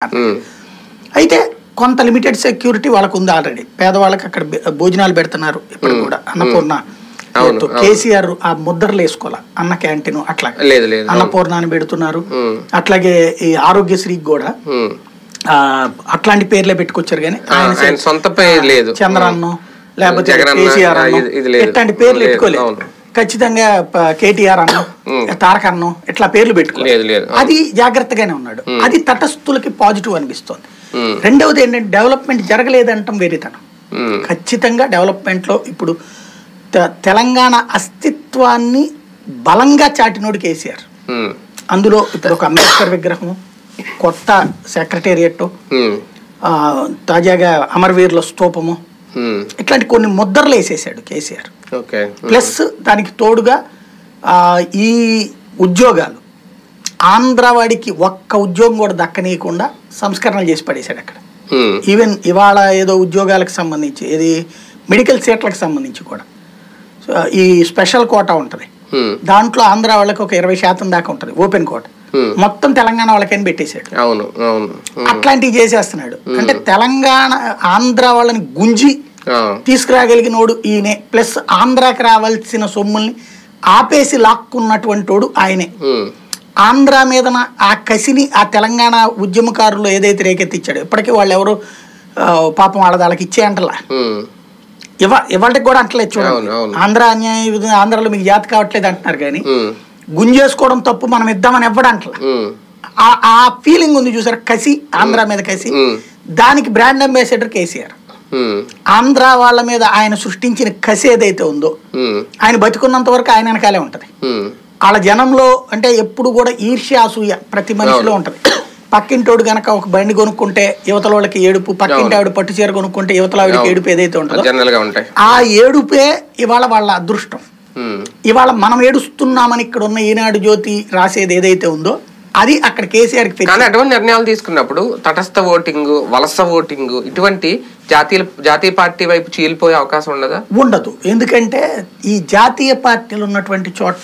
ఉమ్, అయితే కొంత limited security వాళ్ళకు ఉంది ఆల్రెడీ పేదవాళ్ళకి అక్కడ బె- భోజనాలు పెడుతున్నారు ఇప్పుడు కూడా అన్నపూర్ణ అవును, ఎత్తు. అవును. కేసీఆర్ ఆ ముద్రలు వేసుకోవాలి అన్న క్యాంటీన్ అట్లా లేదు లేదు అవును. అన్నపూర్ణాన్ని పెడుతున్నారు ఉమ్, అట్లాగే ఈ ఆరోగ్యశ్రీకి కూడా ఉమ్. ఆ, అట్లాంటి పేర్లే పెట్టుకొచ్చారు కానీ ఆ, ఆయన ఆయన సొంత పేరు లేదు చంద్రన్ను లేకపోతే జగనన్న, కేసీఆర్ ఆ, అన్నం ఇది- ఇది లేదు. ఇట్లాంటి పేర్లు లేదు, పెట్టుకోలేదు అవును. ఖచ్చితంగా ప- కేటీఆర్ అన్నం ఉమ్. తారక అన్నం ఇట్లా పేర్లు పెట్టుకోలేదు లేదు లేదు అవును. అది జాగ్రత్తగానే ఉన్నాడు అది తటస్థులకి పాజిటివ్ అనిపిస్తుంది ఉమ్, రెండవది ఏంటంటే డెవలప్మెంట్ జరగలేదంటాం వేరేతనం ఉమ్, ఖచ్చితంగా డెవలప్మెంట్లో ఇప్పుడు తె- తెలంగాణ అస్తిత్వాన్ని బలంగా చాటినోడు కేసీఆర్ ఉమ్, అందులో ఇప్పుడు ఒక అంబేద్కర్ విగ్రహం కొత్త సెక్రటేరియట్ ఉమ్, తాజాగా అమరవీరుల స్తూపము ఉమ్. ఇట్లాంటి కొన్ని ముద్రలు వేసేసాడు కేసీఆర్ ఓకే ఉమ్, ప్లస్ దానికి తోడుగా ఆ, ఈ ఉద్యోగాలు ఆంధ్రవాడికి ఒక్క ఉద్యోగం కూడా దక్కనీయకుండా సంస్కరణలు చేసి పడేశాడు అక్కడ ఉమ్, ఈవెన్ ఇవాళ ఏదో ఉద్యోగాలకు సంబంధించి ఇది మెడికల్ సీట్లకు సంబంధించి కూడా సో ఈ స్పెషల్ కోటా ఉంటుంది ఉమ్, దాంట్లో ఆంధ్ర వాళ్ళకి ఒక ఇరవై శాతం దాకా ఉంటుంది ఓపెన్ కోట Hmm. మొత్తం తెలంగాణ వాళ్ళకని పెట్టేశాడు అవును అవును ఉమ్, అట్లాంటివి చేసేస్తున్నాడు అంటే తెలంగాణ ఆంధ్ర వాళ్ళని గుంజి ఆ, తీసుకురాగలిగినోడు ఈయనే ప్లస్ ఆంధ్రాకి రావాల్సిన సొమ్ముల్ని ఆపేసి లాక్కున్నటువంటి వాడు ఆయనే ఉమ్, ఆంధ్ర మీదన ఆ కసిని ఆ తెలంగాణ ఉద్యమకారులు ఏదైతే రేకెత్తిచ్చాడో ఇప్పటికీ వాళ్ళు ఎవరు ఆ, పాపం వాళ్ళ వాళ్ళకి ఇచ్చేయంటలా ఉమ్, ఇవ ఇవాళకి కూడా అంటలేదు చూడండి అవును, అవును. ఆంధ్ర అన్యాయం ఇది ఆంధ్రలో మీకు జాతి కావట్లేదు అంటున్నారు కానీ ఉమ్, గుంజేసుకోవడం తప్పు మనం ఇద్దామని ఇవ్వడం అంటలా ఉమ్, ఆ ఆ ఫీలింగ్ ఉంది చూసారు కసి ఆంధ్ర మీద కసి ఉమ్, దానికి బ్రాండ్ అంబాసిడర్ కేసీఆర్ ఉమ్, ఆంధ్ర వాళ్ళ మీద ఆయన సృష్టించిన కసి ఏదైతే ఉందో ఉమ్, ఆయన బతుకున్నంత వరకు ఆయన వెనకాలే ఉంటది ఉమ్, వాళ్ళ జనంలో అంటే ఎప్పుడు కూడా ఈర్ష్య అసూయ ప్రతి మనిషిలో అవును. ఉంటది పక్కింటోడు గనక ఒక బండి కొనుక్కుంటే యువతల వాళ్ళకి ఏడుపు పక్కింటి అవును. ఆవిడ పట్టు చీర కొనుక్కుంటే యువతల ఆవిడకి అవును. ఏడుపు ఏదైతే ఉంటుందో జనరల్ గా ఉంటాయి ఆ ఏడుపే ఇవాళ వాళ్ళ అదృష్టం ఉమ్, ఇవాళ మనం ఏడుస్తున్నామని ఇక్కడ ఉన్న ఈనాడు జ్యోతి రాసేది ఏదైతే ఉందో అది అక్కడ కేసీఆర్కి కానీ అటువంటి నిర్ణయాలు తీసుకున్నప్పుడు తటస్థ ఓటింగ్ వలస ఓటింగ్ ఇటువంటి జాతీయ జాతీయ పార్టీ వైపు చీలిపోయే అవకాశం ఉండదా ఉండదు ఎందుకంటే ఈ జాతీయ పార్టీలు ఉన్నటువంటి చోట